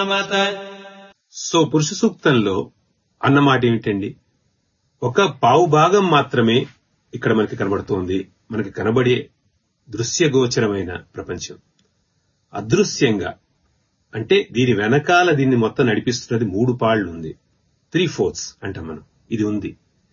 మత సో పురుష సూక్తంలో అన్నమాట ఏమిటండి ఒక పావు భాగం మాత్రమే ఇక్కడ మనకి కనబడుతోంది మనకి కనబడే దృశ్యగోచరమైన ప్రపంచం అదృశ్యంగా అంటే దీని వెనకాల దీన్ని మొత్తం నడిపిస్తున్నది మూడు పాళ్ళు ఉంది త్రీ ఫోర్త్స్ అంటాం మనం ఇది ఉంది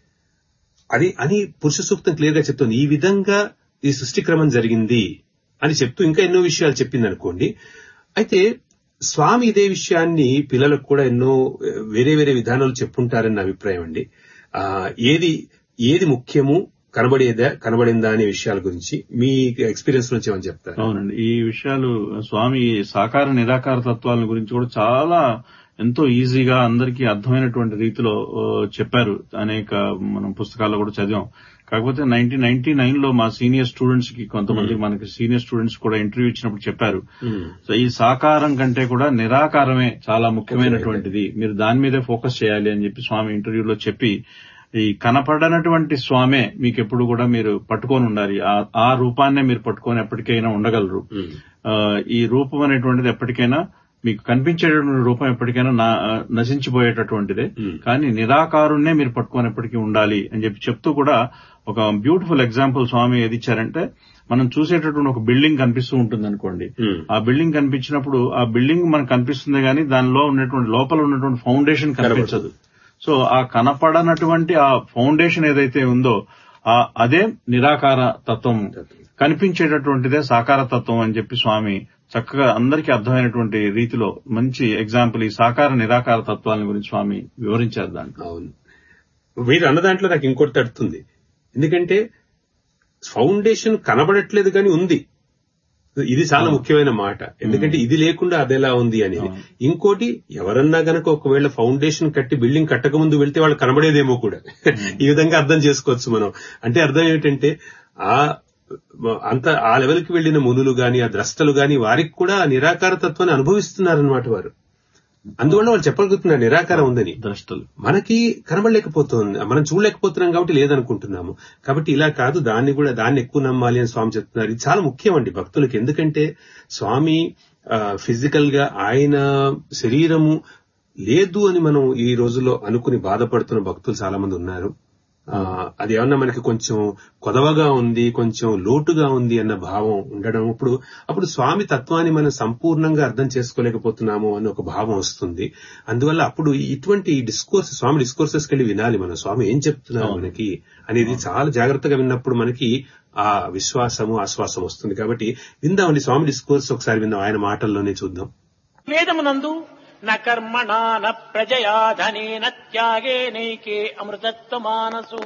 అది అని పురుష సూక్తం క్లియర్ గా చెప్తుంది ఈ విధంగా ఈ సృష్టి క్రమం జరిగింది అని చెప్తూ ఇంకా ఎన్నో విషయాలు చెప్పింది అనుకోండి అయితే స్వామి ఇదే విషయాన్ని పిల్లలకు కూడా ఎన్నో ఆ, వేరే వేరే విధానాలు చెప్పుంటారని నా అభిప్రాయం అండి ఆ, ఏది ఏది ముఖ్యము కనబడేదా కనబడిందా అనే విషయాల గురించి మీ ఎక్స్పీరియన్స్ నుంచి ఏమని చెప్తారు అవునండి ఈ విషయాలు స్వామి సాకార నిరాకార తత్వాల గురించి కూడా చాలా ఎంతో ఈజీగా అందరికీ అర్థమైనటువంటి రీతిలో ఆ, చెప్పారు అనేక మనం పుస్తకాల్లో కూడా చదివాం కాకపోతే నైన్టీన్ నైన్టీ నైన్ లో మా సీనియర్ స్టూడెంట్స్ కి కొంతమంది మనకి సీనియర్ స్టూడెంట్స్ కూడా ఇంటర్వ్యూ ఇచ్చినప్పుడు చెప్పారు ఉమ్, సో ఈ సాకారం కంటే కూడా నిరాకారమే చాలా ముఖ్యమైనటువంటిది మీరు దాని మీదే ఫోకస్ చేయాలి అని చెప్పి స్వామి ఇంటర్వ్యూలో చెప్పి ఈ కనపడనటువంటి స్వామే మీకు ఎప్పుడు కూడా మీరు పట్టుకొని ఉండాలి ఆ- ఆ రూపాన్నే మీరు పట్టుకొని ఎప్పటికైనా ఉండగలరు ఉమ్, ఆ, ఈ రూపం అనేటువంటిది ఎప్పటికైనా మీకు కనిపించేటటువంటి రూపం ఎప్పటికైనా నా- ఆ, నశించిపోయేటటువంటిదే Hmm. కానీ నిరాకారుణ్ణే మీరు పట్టుకొని ఎప్పటికీ ఉండాలి అని చెప్పి చెప్తూ కూడా ఒక బ్యూటిఫుల్ ఎగ్జాంపుల్ స్వామి ఏది ఇచ్చారంటే మనం చూసేటటువంటి ఒక బిల్డింగ్ కనిపిస్తూ ఉంటుంది అనుకోండి ఉమ్, ఆ బిల్డింగ్ కనిపించినప్పుడు ఆ బిల్డింగ్ మనకు కనిపిస్తుంది కానీ దానిలో ఉన్నటువంటి లోపల ఉన్నటువంటి ఫౌండేషన్ కనిపించదు సో ఆ కనపడనటువంటి ఆ ఫౌండేషన్ ఏదైతే ఉందో ఆ అదే నిరాకార తత్వం కనిపించేటటువంటిదే సాకార తత్వం అని చెప్పి స్వామి చక్కగా అందరికీ అర్థమైనటువంటి రీతిలో మంచి ఎగ్జాంపుల్ ఈ సాకార నిరాకార తత్వాల గురించి స్వామి వివరించారు దాంట్లో అవును మీరు అన్న దాంట్లో నాకు ఇంకోటి తడుతుంది ఎందుకంటే ఫౌండేషన్ కనబడట్లేదు కానీ ఉంది ఇది చాలా ముఖ్యమైన మాట ఎందుకంటే ఇది లేకుండా అదెలా ఉంది అనేది అవును. ఇంకోటి ఎవరన్నా గనక ఒకవేళ ఫౌండేషన్ కట్టి బిల్డింగ్ కట్టక ముందు వెళ్తే వాళ్ళు కనబడేదేమో కూడా ఈ విధంగా అర్థం చేసుకోవచ్చు మనం అంటే అర్థం ఏమిటంటే ఆ అంత ఆ లెవెల్కి వెళ్లిన మునులు గాని ఆ ద్రష్టలు గాని వారికి కూడా ఆ నిరాకార తత్వాన్ని అనుభవిస్తున్నారన్నమాట వారు అందువల్ల వాళ్ళు చెప్పగలుగుతున్నారు నిరాకారం ఉందని ద్రష్టలు మనకి కనబడలేకపోతుంది మనం చూడలేకపోతున్నాం కాబట్టి లేదనుకుంటున్నాము కాబట్టి ఇలా కాదు దాన్ని కూడా దాన్ని ఎక్కువ నమ్మాలి అని స్వామి చెప్తున్నారు ఇది చాలా ముఖ్యం అండి భక్తులకి ఎందుకంటే స్వామి ఫిజికల్ గా ఆయన శరీరము లేదు అని మనం ఈ రోజుల్లో అనుకుని బాధపడుతున్న భక్తులు చాలా మంది ఉన్నారు ఆ, అది ఏమన్నా మనకి కొంచెం కొదవగా ఉంది కొంచెం లోటుగా ఉంది అన్న భావం ఉండడం ఇప్పుడు అప్పుడు స్వామి తత్వాన్ని మనం సంపూర్ణంగా అర్థం చేసుకోలేకపోతున్నాము అని ఒక భావం వస్తుంది అందువల్ల అప్పుడు ఇటువంటి డిస్కోర్స్ స్వామి డిస్కోర్సెస్ కెళ్ళి వినాలి మనం స్వామి ఏం చెప్తున్నారు అవును. మనకి అనేది చాలా జాగ్రత్తగా విన్నప్పుడు మనకి ఆ విశ్వాసము ఆశ్వాసం వస్తుంది కాబట్టి విందామండి స్వామి డిస్కోర్స్ ఒకసారి విందాం ఆయన మాటల్లోనే చూద్దాం వేదమునందు న కర్మణా న ప్రజయా ధనేన త్యాగే నైకే అమృతత్వ మానసు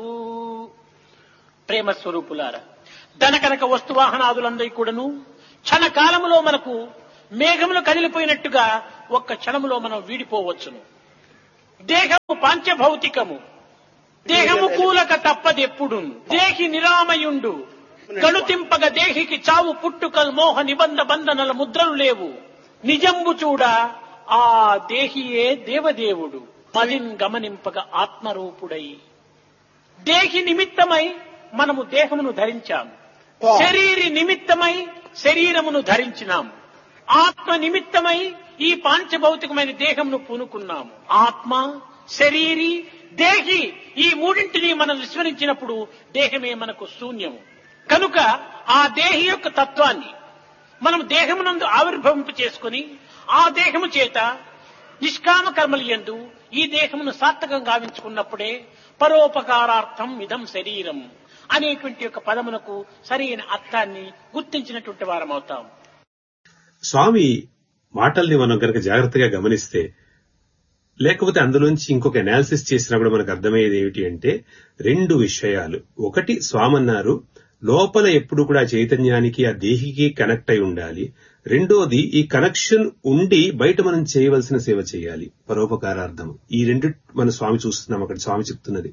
ప్రేమ స్వరూపులారా ధన కనుక వస్తువాహనాదులందరి కూడాను క్షణ కాలములో మనకు మేఘములు కదిలిపోయినట్టుగా ఒక్క క్షణములో మనం వీడిపోవచ్చును దేహము పాంచభౌతికము దేహము కూలక తప్పదెప్పుడు దేహి నిరామయుండు గణుతింపగ దేహికి చావు పుట్టుకల్ మోహ నిబంధ బంధనల ముద్రలు లేవు నిజంబు చూడ ఆ దేహియే దేవదేవుడు మదిన్ గమనింపగ ఆత్మరూపుడై దేహి నిమిత్తమై మనము దేహమును ధరించాము శరీరి నిమిత్తమై శరీరమును ధరించినాము ఆత్మ నిమిత్తమై ఈ పాంచభౌతికమైన దేహమును పూనుకున్నాము ఆత్మ శరీరి దేహి ఈ మూడింటిని మనం విస్మరించినప్పుడు దేహమే మనకు శూన్యము కనుక ఆ దేహి యొక్క తత్వాన్ని మనం దేహమునందు ఆవిర్భవింపు చేసుకుని ఆ దేహము చేత నిష్కామ కర్మలు ఎందు ఈ దేహమును సార్థకం గావించుకున్నప్పుడే పరోపకారార్థం ఇదం శరీరం అనేటువంటి యొక్క పదమునకు సరైన అర్థాన్ని గుర్తించినటువంటి వారం అవుతాం స్వామి మాటల్ని మనం కనుక జాగ్రత్తగా గమనిస్తే లేకపోతే అందులోంచి ఇంకొక అనాలిసిస్ చేసినా కూడా మనకు అర్థమయ్యేది ఏమిటి అంటే రెండు విషయాలు ఒకటి స్వామి అన్నారు లోపల ఎప్పుడు కూడా చైతన్యానికి ఆ దేహికి కనెక్ట్ అయి ఉండాలి రెండోది ఈ కనెక్షన్ ఉండి బయట మనం చేయవలసిన సేవ చేయాలి పరోపకారార్థం ఈ రెండు మన స్వామి చూస్తున్నాం అక్కడ స్వామి చెప్తున్నది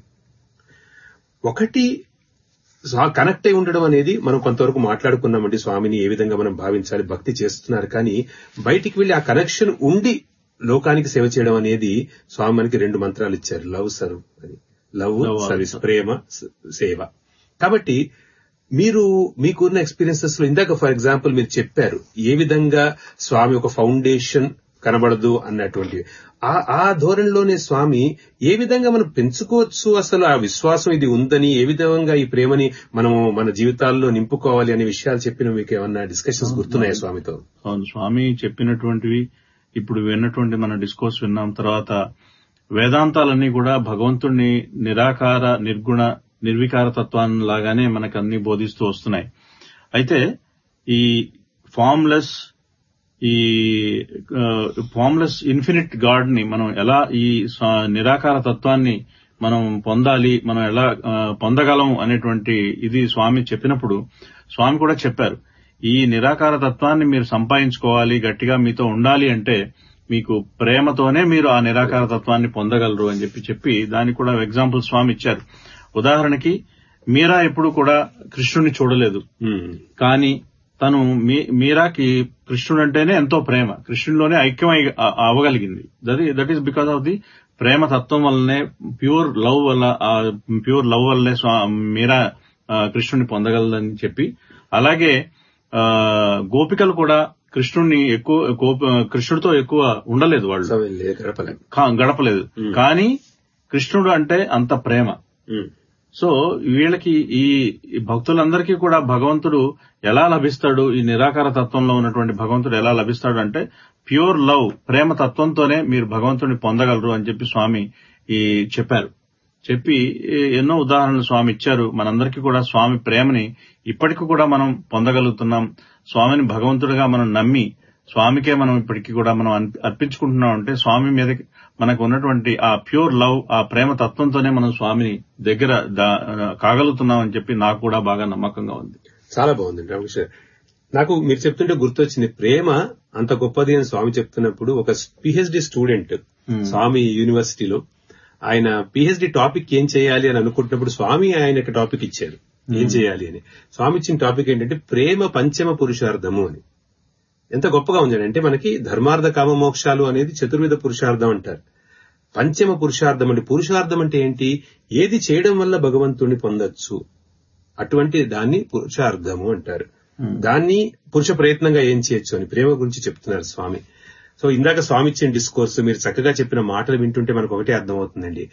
ఒకటి స్వా- కనెక్ట్ అయి ఉండడం అనేది మనం కొంతవరకు మాట్లాడుకున్నామండి స్వామిని ఏ విధంగా మనం భావించాలి భక్తి చేస్తున్నారు కానీ బయటికి వెళ్లి ఆ కనెక్షన్ ఉండి లోకానికి సేవ చేయడం అనేది స్వామి మనకి రెండు మంత్రాలు ఇచ్చారు లవ్ సర్వ్ అని లవ్ Love, సర్వీస్ service. ప్రేమ స- సేవ కాబట్టి మీరు మీకున్న ఎక్స్పీరియన్సెస్ లో ఇందాక ఫర్ ఎగ్జాంపుల్ మీరు చెప్పారు ఏ విధంగా స్వామి ఒక ఫౌండేషన్ కనబడదు అన్నటువంటి ఆ ఆ ధోరణిలోనే స్వామి ఏ విధంగా మనం పెంచుకోవచ్చు అసలు ఆ విశ్వాసం ఇది ఉందని ఏ విధంగా ఈ ప్రేమని మనము మన జీవితాల్లో నింపుకోవాలి అనే విషయాలు చెప్పిన మీకు ఏమన్నా డిస్కషన్స్ గుర్తున్నాయా స్వామితో అవును స్వామి చెప్పినటువంటివి ఇప్పుడు విన్నటువంటి మన డిస్కోర్స్ విన్నాం తర్వాత వేదాంతాలన్నీ కూడా భగవంతుణ్ణి నిరాకార నిర్గుణ నిర్వికార తత్వాన్ని లాగానే మనకు అన్ని బోధిస్తూ వస్తున్నాయి అయితే ఈ ఫార్మ్లెస్ ఈ ఫార్మ్లెస్ ఇన్ఫినిట్ గాడ్ ని మనం ఎలా ఈ స్వ- నిరాకార తత్వాన్ని మనం పొందాలి మనం ఎలా ఆ, పొందగలం అనేటువంటి ఇది స్వామి చెప్పినప్పుడు స్వామి కూడా చెప్పారు ఈ నిరాకార తత్వాన్ని మీరు సంపాదించుకోవాలి గట్టిగా మీతో ఉండాలి అంటే మీకు ప్రేమతోనే మీరు ఆ నిరాకార తత్వాన్ని పొందగలరు అని చెప్పి చెప్పి దానికి కూడా ఎగ్జాంపుల్ స్వామి ఇచ్చారు ఉదాహరణకి మీరా ఎప్పుడు కూడా కృష్ణుని చూడలేదు ఉమ్, కానీ తను మీ- మీరాకి కృష్ణుడు అంటేనే ఎంతో ప్రేమ కృష్ణుడిలోనే ఐక్యం అయి- అ- అవ్వగలిగింది that that is because of the ప్రేమ తత్వం వల్లనే ప్యూర్ లవ్ వల్ల ప్యూర్ లవ్ వల్లనే స్వా- మీరా ఆ, కృష్ణుడిని పొందగలదని చెప్పి అలాగే ఆ, గోపికలు కూడా కృష్ణుడిని ఎక్కువ గోప- కృష్ణుడితో ఎక్కువ ఉండలేదు వాళ్ళు స్వామి లే- గడపలేం కా- గడపలేదు Hmm. కానీ కృష్ణుడు అంటే అంత ప్రేమ ఉమ్, సో వీళ్ళకి ఈ ఈ భక్తులందరికీ కూడా భగవంతుడు ఎలా లభిస్తాడు ఈ నిరాకార తత్వంలో ఉన్నటువంటి భగవంతుడు ఎలా లభిస్తాడు అంటే ప్యూర్ లవ్ ప్రేమ తత్వంతోనే మీరు భగవంతుడిని పొందగలరు అని చెప్పి స్వామి ఈ చెప్పారు చెప్పి ఈ ఎన్నో ఉదాహరణలు స్వామి ఇచ్చారు మనందరికీ కూడా స్వామి ప్రేమని ఇప్పటికి కూడా మనం పొందగలుగుతున్నాం స్వామిని భగవంతుడిగా మనం నమ్మి స్వామికే మనం ఇప్పటికీ కూడా మనం అర్ప- అర్పించుకుంటున్నాం అంటే స్వామి మీద మనకు ఉన్నటువంటి ఆ ప్యూర్ లవ్ ఆ ప్రేమ తత్వంతోనే మనం స్వామిని దగ్గర దా- కాగలుగుతున్నాం అని చెప్పి నాకు కూడా బాగా నమ్మకంగా ఉంది చాలా బాగుందండి రామకృష్ణ నాకు మీరు చెప్తుంటే గుర్తొచ్చింది ప్రేమ అంత గొప్పది అని స్వామి చెప్తున్నప్పుడు ఒక పిహెచ్డి స్టూడెంట్ Hmm. స్వామి యూనివర్సిటీలో ఆయన పిహెచ్డి టాపిక్ ఏం చేయాలి అని అనుకుంటున్నప్పుడు స్వామి ఆయనకి టాపిక్ ఇచ్చారు ఏం చేయాలి అని స్వామి ఇచ్చిన టాపిక్ ఏంటంటే ప్రేమ పంచమ పురుషార్థము అని ఎంత గొప్పగా ఉంది అంటే మనకి ధర్మార్థ కామ మోక్షాలు అనేది చతుర్విధ పురుషార్థం అంటారు పంచమ పురుషార్థం అంటే పురుషార్థం అంటే ఏంటి ఏది చేయడం వల్ల భగవంతుణ్ణి పొందొచ్చు అటువంటి దాన్ని పురుషార్థము అంటారు దాన్ని పురుష ప్రయత్నంగా ఏం చేయొచ్చు అని ప్రేమ గురించి చెప్తున్నారు స్వామి సో ఇందాక స్వామి ఇచ్చిన డిస్కోర్స్ మీరు చక్కగా చెప్పిన మాటలు వింటుంటే మనకు ఒకటే అర్థమవుతుందండి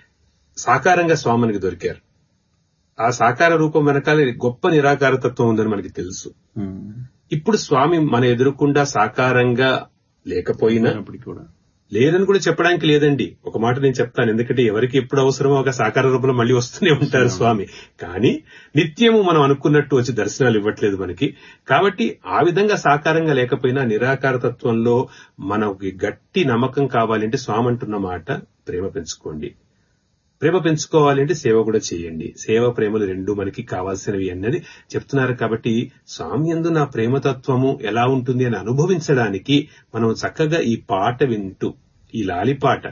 సాకారంగా స్వామి మనకి దొరికారు ఆ సాకార రూపం వెనకాల గొప్ప నిరాకార తత్వం ఉందని మనకి తెలుసు ఇప్పుడు స్వామి మన ఎదురుకుండా సాకారంగా లేకపోయినా అయినప్పటికీ కూడా లేదని కూడా చెప్పడానికి లేదండి ఒక మాట నేను చెప్తాను ఎందుకంటే ఎవరికి ఎప్పుడు అవసరమో ఒక సాకార రూపంలో మళ్ళీ వస్తూనే ఉంటారు స్వామి కానీ నిత్యము మనం అనుకున్నట్టు వచ్చి దర్శనాలు ఇవ్వట్లేదు మనకి కాబట్టి ఆ విధంగా సాకారంగా లేకపోయినా నిరాకార తత్వంలో మనకి గట్టి నమ్మకం కావాలంటే స్వామి అంటున్న మాట ప్రేమ పెంచుకోండి ప్రేమ పెంచుకోవాలి అంటే సేవ కూడా చేయండి సేవ ప్రేమలు రెండు మనకి కావాల్సినవి అన్నది చెప్తున్నారు కాబట్టి స్వామి యందు నా ప్రేమతత్వము ఎలా ఉంటుంది అని అనుభవించడానికి మనం చక్కగా ఈ పాట వింటూ ఈ లాలిపాట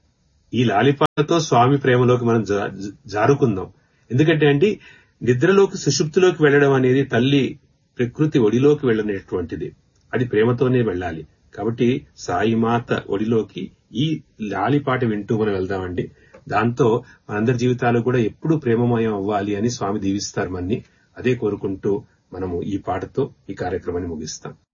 ఈ లాలిపాటతో స్వామి ప్రేమలోకి మనం జా- జ- జారుకుందాం ఎందుకంటే అండి నిద్రలోకి సుషుప్తిలోకి వెళ్ళడం అనేది తల్లి ప్రకృతి ఒడిలోకి వెళ్ళనేటువంటిది అది ప్రేమతోనే వెళ్ళాలి కాబట్టి సాయిమాత ఒడిలోకి ఈ లాలిపాట వింటూ మనం వెళ్దామండి దాంతో మనందరి జీవితాలు కూడా ఎప్పుడూ ప్రేమమయం అవ్వాలి అని స్వామి దీవిస్తారు మన్ని అదే కోరుకుంటూ మనము ఈ పాటతో ఈ కార్యక్రమాన్ని ముగిస్తాం